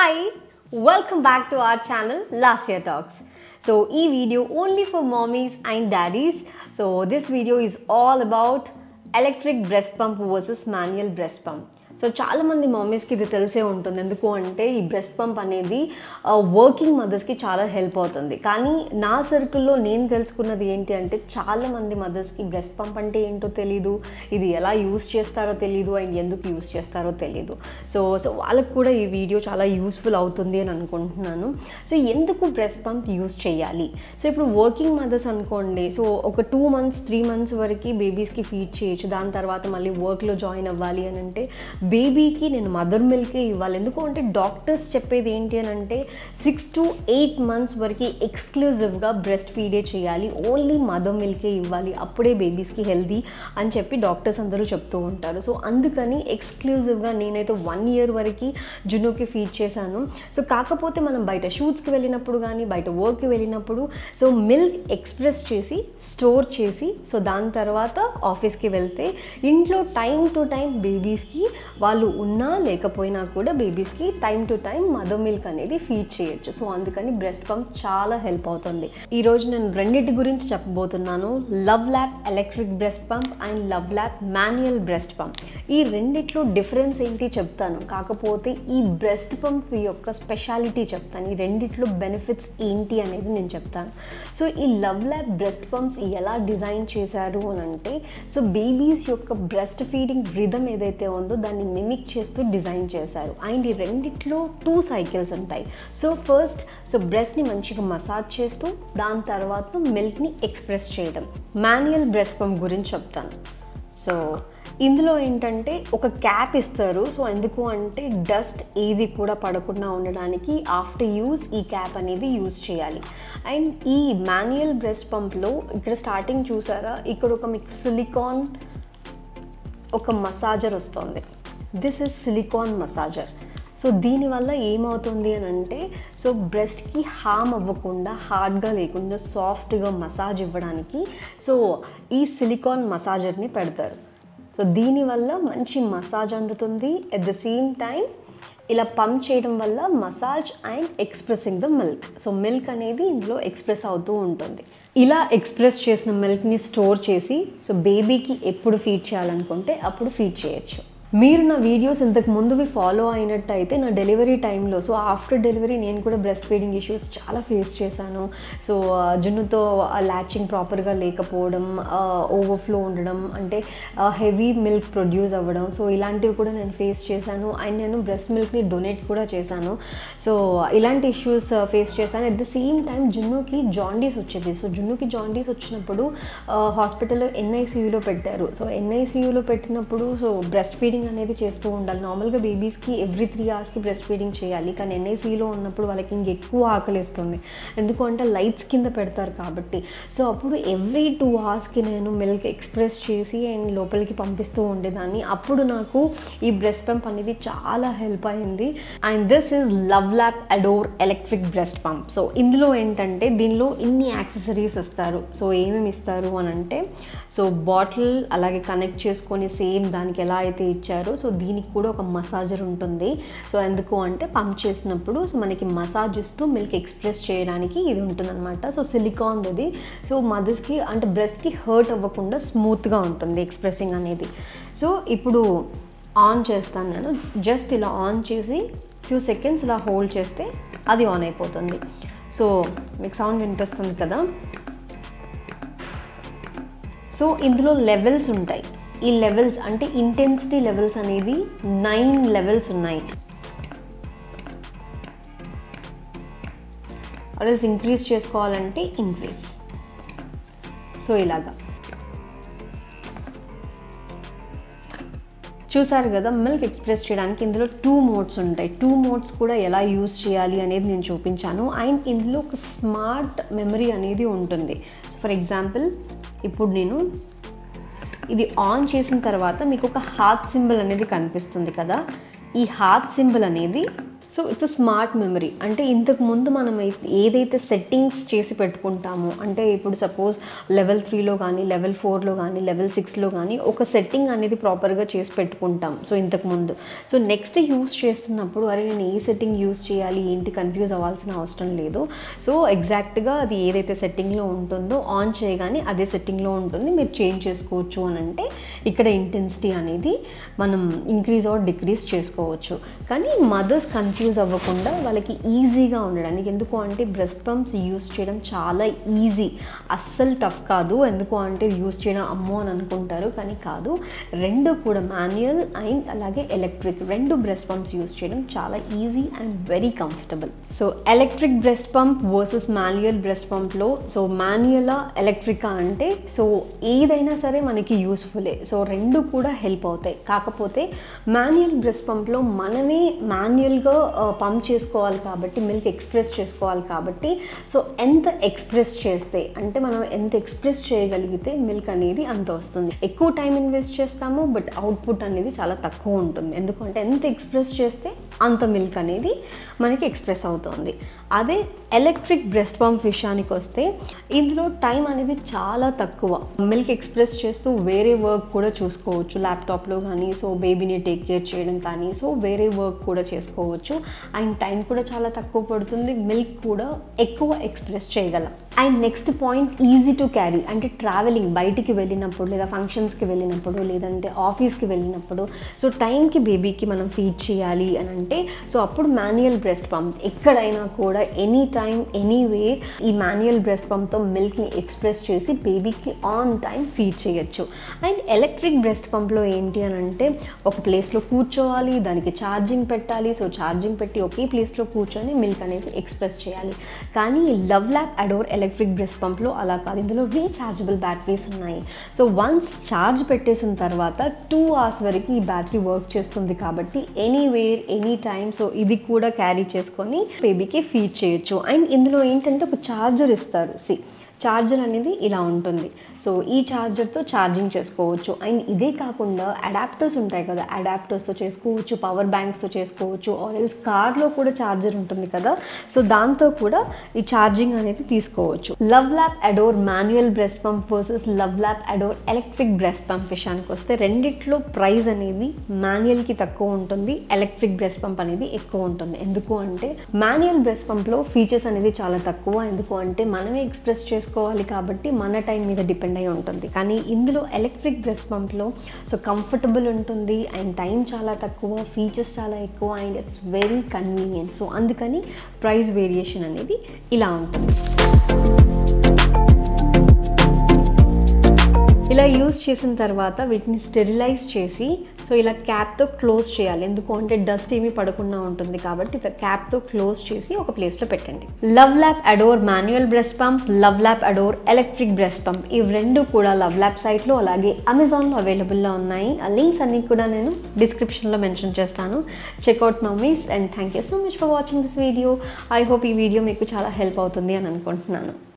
hi welcome back to our channel last year talks so ఈ video only for mommies and daddies so this video is all about electric breast pump versus manual breast pump so చాలామంది మమ్మీస్కి ఇది తెలిసే ఉంటుంది ఎందుకు అంటే ఈ breast pump అనేది వర్కింగ్ మదర్స్కి చాలా హెల్ప్ అవుతుంది కానీ నా సర్కిల్లో నేను తెలుసుకున్నది ఏంటి అంటే చాలామంది మదర్స్కి బ్రెస్ట్ పంప్ అంటే ఏంటో తెలీదు ఇది ఎలా యూస్ చేస్తారో తెలీదు అండ్ ఎందుకు యూస్ చేస్తారో తెలీదు సో సో వాళ్ళకి కూడా ఈ వీడియో చాలా యూస్ఫుల్ అవుతుంది అని అనుకుంటున్నాను సో ఎందుకు బ్రెస్ట్ పంప్ యూస్ చేయాలి సో ఇప్పుడు వర్కింగ్ మదర్స్ అనుకోండి సో ఒక టూ మంత్స్ త్రీ మంత్స్ వరకు బేబీస్కి ఫీడ్ చేయొచ్చు దాని తర్వాత మళ్ళీ వర్క్లో జాయిన్ అవ్వాలి అని అంటే బేబీకి నేను మదర్ మిల్కే ఇవ్వాలి ఎందుకు అంటే డాక్టర్స్ చెప్పేది ఏంటి అని అంటే సిక్స్ టు ఎయిట్ మంత్స్ వరకు ఎక్స్క్లూజివ్గా బ్రెస్ట్ ఫీడే చేయాలి ఓన్లీ మదర్ మిల్కే ఇవ్వాలి అప్పుడే బేబీస్కి హెల్దీ అని చెప్పి డాక్టర్స్ అందరూ చెప్తూ ఉంటారు సో అందుకని ఎక్స్క్లూజివ్గా నేనైతే వన్ ఇయర్ వరకు జునుకి ఫీడ్ చేశాను సో కాకపోతే మనం బయట షూట్స్కి వెళ్ళినప్పుడు కానీ బయట వర్క్కి వెళ్ళినప్పుడు సో మిల్క్ ఎక్స్ప్రెస్ చేసి స్టోర్ చేసి సో దాని తర్వాత ఆఫీస్కి వెళ్తే ఇంట్లో టైం టు టైం బేబీస్కి వాళ్ళు ఉన్నా లేకపోయినా కూడా బేబీస్కి time to time mother milk అనేది ఫీడ్ చేయొచ్చు సో అందుకని బ్రెస్ట్ పంప్ చాలా హెల్ప్ అవుతుంది ఈరోజు నేను రెండింటి గురించి చెప్పబోతున్నాను love lab electric breast pump and love lab manual breast pump ఈ రెండిట్లో డిఫరెన్స్ ఏంటి చెప్తాను కాకపోతే ఈ బ్రెస్ట్ పంప్ యొక్క స్పెషాలిటీ చెప్తాను ఈ రెండిట్లో బెనిఫిట్స్ ఏంటి అనేది నేను చెప్తాను సో ఈ లవ్ ల్యాబ్ బ్రెస్ట్ పంప్స్ ఎలా డిజైన్ చేశారు అని అంటే సో బేబీస్ యొక్క బ్రెస్ట్ ఫీడింగ్ రిధమ్ ఏదైతే ఉందో దాన్ని మిమిక్ చేస్తూ డిజైన్ చేశారు అండ్ ఈ రెండిట్లో టూ సైకిల్స్ ఉంటాయి సో ఫస్ట్ సో బ్రెస్ట్ని మంచిగా మసాజ్ చేస్తూ దాని తర్వాత మిల్క్ని ఎక్స్ప్రెస్ చేయడం మాన్యువల్ బ్రెస్ట్ పంప్ గురించి చెప్తాను సో ఇందులో ఏంటంటే ఒక క్యాప్ ఇస్తారు సో ఎందుకు అంటే డస్ట్ ఏది కూడా పడకుండా ఉండడానికి ఆఫ్టర్ యూస్ ఈ క్యాప్ అనేది యూస్ చేయాలి అండ్ ఈ మాన్యువల్ బ్రెస్ట్ పంప్లో ఇక్కడ స్టార్టింగ్ చూసారా ఇక్కడ ఒక మీకు సిలికాన్ ఒక మసాజర్ వస్తుంది this is silicone massager so దీనివల్ల ఏమవుతుంది అని అంటే సో బ్రెస్ట్కి హామ్ అవ్వకుండా హార్డ్గా లేకుండా సాఫ్ట్గా మసాజ్ ఇవ్వడానికి సో ఈ సిలికాన్ మసాజర్ని పెడతారు సో దీనివల్ల మంచి మసాజ్ అందుతుంది ఎట్ ద సేమ్ టైం ఇలా పంప్ చేయడం వల్ల massage and expressing the milk so milk అనేది ఇందులో ఎక్స్ప్రెస్ అవుతూ ఉంటుంది ఇలా ఎక్స్ప్రెస్ చేసిన మిల్క్ని స్టోర్ చేసి సో బేబీకి ఎప్పుడు ఫీడ్ చేయాలనుకుంటే అప్పుడు ఫీడ్ చేయొచ్చు మీరు నా వీడియోస్ ఇంతకు ముందువి ఫాలో అయినట్టయితే నా డెలివరీ టైంలో సో ఆఫ్టర్ డెలివరీ నేను కూడా బ్రెస్ట్ ఫీడింగ్ ఇష్యూస్ చాలా ఫేస్ చేశాను సో జున్నుతో ల్యాచింగ్ ప్రాపర్గా లేకపోవడం ఓవర్ఫ్లో ఉండడం అంటే హెవీ మిల్క్ ప్రొడ్యూస్ అవ్వడం సో ఇలాంటివి కూడా నేను ఫేస్ చేశాను అండ్ నేను బ్రెస్ట్ మిల్క్ని డొనేట్ కూడా చేశాను సో ఇలాంటి ఇష్యూస్ ఫేస్ చేశాను అట్ ద సేమ్ టైం జున్నుకి జాండీస్ వచ్చేది సో జున్నుకి జాండీస్ వచ్చినప్పుడు హాస్పిటల్లో ఎన్ఐసీయూలో పెట్టారు సో ఎన్ఐసీయూలో పెట్టినప్పుడు సో బ్రెస్ట్ ఫీడింగ్ అనేది చేస్తూ ఉండాలి నార్మల్గా బేబీస్కి ఎవ్రీ త్రీ అవర్స్కి బ్రెస్ట్ ఫీడింగ్ చేయాలి కానీ ఎన్ఐసీలో ఉన్నప్పుడు వాళ్ళకి ఇంకెక్కువ ఆకలిస్తుంది ఎందుకంటే లైట్స్ కింద పెడతారు కాబట్టి సో అప్పుడు ఎవ్రీ టూ అవర్స్కి నేను మిల్క్ ఎక్స్ప్రెస్ చేసి అండ్ లోపలికి పంపిస్తూ ఉండేదాన్ని అప్పుడు నాకు ఈ బ్రెస్ట్ పంప్ అనేది చాలా హెల్ప్ అయింది and this is love lab adore electric breast pump so ఇందులో ఏంటంటే దీనిలో ఇన్ని యాక్సెసరీస్ ఇస్తారు సో ఏమేమి ఇస్తారు అని అంటే సో బాటిల్ అలాగే కనెక్ట్ చేసుకొని సేమ్ దానికి ఎలా అయితే ఇచ్చారో సో దీనికి కూడా ఒక మసాజర్ ఉంటుంది సో ఎందుకు అంటే పంప్ చేసినప్పుడు సో మనకి మసాజ్ ఇస్తూ మిల్క్ ఎక్స్ప్రెస్ చేయడానికి ఇది ఉంటుందన్నమాట సో సిలికాన్ ఇది సో మదర్స్కి అంటే బ్రెస్ట్కి హర్ట్ అవ్వకుండా స్మూత్గా ఉంటుంది ఎక్స్ప్రెసింగ్ అనేది సో ఇప్పుడు ఆన్ చేస్తాను నేను జస్ట్ ఇలా ఆన్ చేసి ఫ్యూ సెకండ్స్ ఇలా హోల్డ్ చేస్తే అది ఆన్ అయిపోతుంది సో మీకు సౌండ్ వినిపిస్తుంది కదా సో ఇందులో లెవెల్స్ ఉంటాయి ఈ లెవెల్స్ అంటే ఇంటెన్సిటీ లెవెల్స్ అనేది నైన్ లెవెల్స్ ఉన్నాయి అడల్స్ ఇంక్రీజ్ చేసుకోవాలంటే ఇంక్రీజ్ సో ఇలాగా చూసారు కదా మిల్క్ ఎక్స్ప్రెస్ చేయడానికి ఇందులో టూ మోడ్స్ ఉంటాయి టూ మోడ్స్ కూడా ఎలా యూస్ చేయాలి అనేది నేను చూపించాను అండ్ ఇందులో ఒక స్మార్ట్ మెమరీ అనేది ఉంటుంది ఫర్ ఎగ్జాంపుల్ ఇప్పుడు నేను ఇది ఆన్ చేసిన తర్వాత మీకు ఒక హార్ట్ సింబల్ అనేది కనిపిస్తుంది కదా ఈ హార్ట్ సింబల్ అనేది సో ఇట్స్ స్మార్ట్ మెమరీ అంటే ఇంతకు ముందు మనం ఐ- ఏదైతే సెట్టింగ్స్ చేసి పెట్టుకుంటామో అంటే ఇప్పుడు సపోజ్ లెవెల్ త్రీలో కానీ లెవెల్ ఫోర్లో కానీ లెవెల్ సిక్స్లో కానీ ఒక సెట్టింగ్ అనేది ప్రాపర్గా చేసి పెట్టుకుంటాం సో ఇంతకు ముందు సో నెక్స్ట్ యూస్ చేస్తున్నప్పుడు అరే నేను ఏ సెట్టింగ్ యూస్ చేయాలి ఏంటి కన్ఫ్యూజ్ అవ్వాల్సిన అవసరం లేదు సో ఎగ్జాక్ట్గా అది ఏదైతే సెట్టింగ్లో ఉంటుందో ఆన్ చేయగానే అదే సెట్టింగ్లో ఉంటుంది మీరు చేంజ్ చేసుకోవచ్చు అని అంటే ఇక్కడ ఇంటెన్సిటీ అనేది మనం ఇంక్రీజ్ ఆర్ డిక్రీజ్ చేసుకోవచ్చు కానీ మదర్స్ కన్ఫ్యూజ్ అవ్వకుండా వాళ్ళకి ఈజీగా ఉండడానికి ఎందుకు అంటే బ్రెస్ట్ పంప్స్ యూస్ చేయడం చాలా ఈజీ అస్సలు టఫ్ కాదు ఎందుకు అంటే యూస్ చేయడం అమ్మో అని అనుకుంటారు కానీ కాదు రెండు కూడా మాన్యువల్ అండ్ అలాగే ఎలక్ట్రిక్ రెండు బ్రెస్ట్ పంప్స్ యూస్ చేయడం చాలా easy and very comfortable so electric breast pump versus manual breast పంప్లో సో మాన్యువలా ఎలక్ట్రికా అంటే సో ఏదైనా సరే మనకి యూస్ఫుల్లే సో రెండు కూడా హెల్ప్ అవుతాయి కాకపోతే మాన్యువల్ బ్రెస్ట్ పంప్లో మనమే మాన్యువల్గా పంప్ చేసుకోవాలి కాబట్టి మిల్క్ ఎక్స్ప్రెస్ చేసుకోవాలి కాబట్టి సో ఎంత ఎక్స్ప్రెస్ చేస్తే అంటే మనం ఎంత ఎక్స్ప్రెస్ చేయగలిగితే మిల్క్ అనేది అంత వస్తుంది ఎక్కువ టైం ఇన్వెస్ట్ చేస్తాము బట్ అవుట్పుట్ అనేది చాలా తక్కువ ఉంటుంది ఎందుకంటే ఎంత ఎక్స్ప్రెస్ చేస్తే అంత మిల్క్ అనేది మనకి ఎక్స్ప్రెస్ అవుతుంది అదే ఎలక్ట్రిక్ బ్రెస్ట్ పంప్ విషయానికి వస్తే ఇందులో టైం అనేది చాలా తక్కువ మిల్క్ ఎక్స్ప్రెస్ చేస్తూ వేరే వర్క్ కూడా చూసుకోవచ్చు ల్యాప్టాప్లో కానీ సో బేబీని టేక్ కేర్ చేయడం కానీ సో వేరే వర్క్ కూడా చేసుకోవచ్చు అండ్ టైం కూడా చాలా తక్కువ పడుతుంది మిల్క్ కూడా ఎక్కువ ఎక్స్ప్రెస్ చేయగలం and next point easy to carry అంటే ట్రావెలింగ్ బయటికి వెళ్ళినప్పుడు లేదా ఫంక్షన్స్కి వెళ్ళినప్పుడు లేదంటే ఆఫీస్కి వెళ్ళినప్పుడు సో టైంకి బేబీకి మనం ఫీడ్ చేయాలి అని అంటే సో అప్పుడు మాన్యువల్ బ్రెస్ట్ పంప్ ఎక్కడైనా కూడా ఎనీ టైం ఎనీవే ఈ మాన్యువల్ బ్రెస్ట్ పంప్తో మిల్క్ని ఎక్స్ప్రెస్ చేసి బేబీకి ఆన్ టైం ఫీడ్ చేయొచ్చు అండ్ ఎలక్ట్రిక్ బ్రెస్ట్ పంప్లో ఏంటి అని అంటే ఒక ప్లేస్లో కూర్చోవాలి దానికి ఛార్జింగ్ పెట్టాలి సో ఛార్జింగ్ పెట్టి ఒకే ప్లేస్లో కూర్చొని మిల్క్ అనేది ఎక్స్ప్రెస్ చేయాలి కానీ love lab adore electric breast పంప్లో అలా కాదు ఇందులో రీఛార్జబుల్ బ్యాటరీస్ ఉన్నాయి సో వన్స్ ఛార్జ్ పెట్టేసిన తర్వాత టూ అవర్స్ వరకు ఈ బ్యాటరీ వర్క్ చేస్తుంది కాబట్టి ఎనీవేర్ ఎనీ టైమ్ సో ఇది కూడా క్యారీ చేసుకొని బేబీకి ఫీడ్ చేయొచ్చు అండ్ ఇందులో ఏంటంటే ఒక ఛార్జర్ ఇస్తారు సి ఛార్జర్ అనేది ఇలా ఉంటుంది సో ఈ ఛార్జర్తో ఛార్జింగ్ చేసుకోవచ్చు అండ్ ఇదే కాకుండా అడాప్టర్స్ ఉంటాయి కదా అడాప్టర్స్తో చేసుకోవచ్చు పవర్ బ్యాంక్స్తో చేసుకోవచ్చు ఆర్ ఎల్స్ కార్లో కూడా ఛార్జర్ ఉంటుంది కదా సో దాంతో కూడా ఈ ఛార్జింగ్ అనేది తీసుకోవచ్చు love lab adore manual breast pump versus love lab adore electric breast pump విషయానికి వస్తే రెండిట్లో ప్రైస్ అనేది మాన్యువల్కి తక్కువ ఉంటుంది ఎలక్ట్రిక్ బ్రెస్ట్ పంప్ అనేది ఎక్కువ ఉంటుంది ఎందుకు అంటే మాన్యువల్ బ్రెస్ట్ పంప్లో ఫీచర్స్ అనేది చాలా తక్కువ ఎందుకు అంటే మనమే ఎక్స్ప్రెస్ చేసుకోవాలి కాబట్టి మన టైం మీద డిపెండ్ అయి ఉంటుంది కానీ ఇందులో ఎలక్ట్రిక్ బ్రెస్ట్ పంప్లో సో కంఫర్టబుల్ ఉంటుంది అండ్ టైం చాలా తక్కువ ఫీచర్స్ చాలా ఎక్కువ and it's very convenient so అందుకని ప్రైస్ వేరియేషన్ అనేది ఇలా ఉంటుంది ఇలా యూజ్ చేసిన తర్వాత వీటిని స్టెరిలైజ్ చేసి సో ఇలా క్యాప్తో క్లోజ్ చేయాలి ఎందుకు అంటే డస్ట్ ఏమీ పడకుండా ఉంటుంది కాబట్టి ఇలా క్యాప్తో క్లోజ్ చేసి ఒక ప్లేస్లో పెట్టండి love lab adore manual breast pump love lab adore electric breast pump ఇవి రెండు కూడా లవ్ ల్యాబ్ సైట్లో అలాగే అమెజాన్లో అవైలబుల్లో ఉన్నాయి ఆ లింక్స్ అన్ని కూడా నేను డిస్క్రిప్షన్లో మెన్షన్ చేస్తాను check out mommies and thank you so much for watching this video I hope ఈ వీడియో మీకు చాలా హెల్ప్ అవుతుంది అని అనుకుంటున్నాను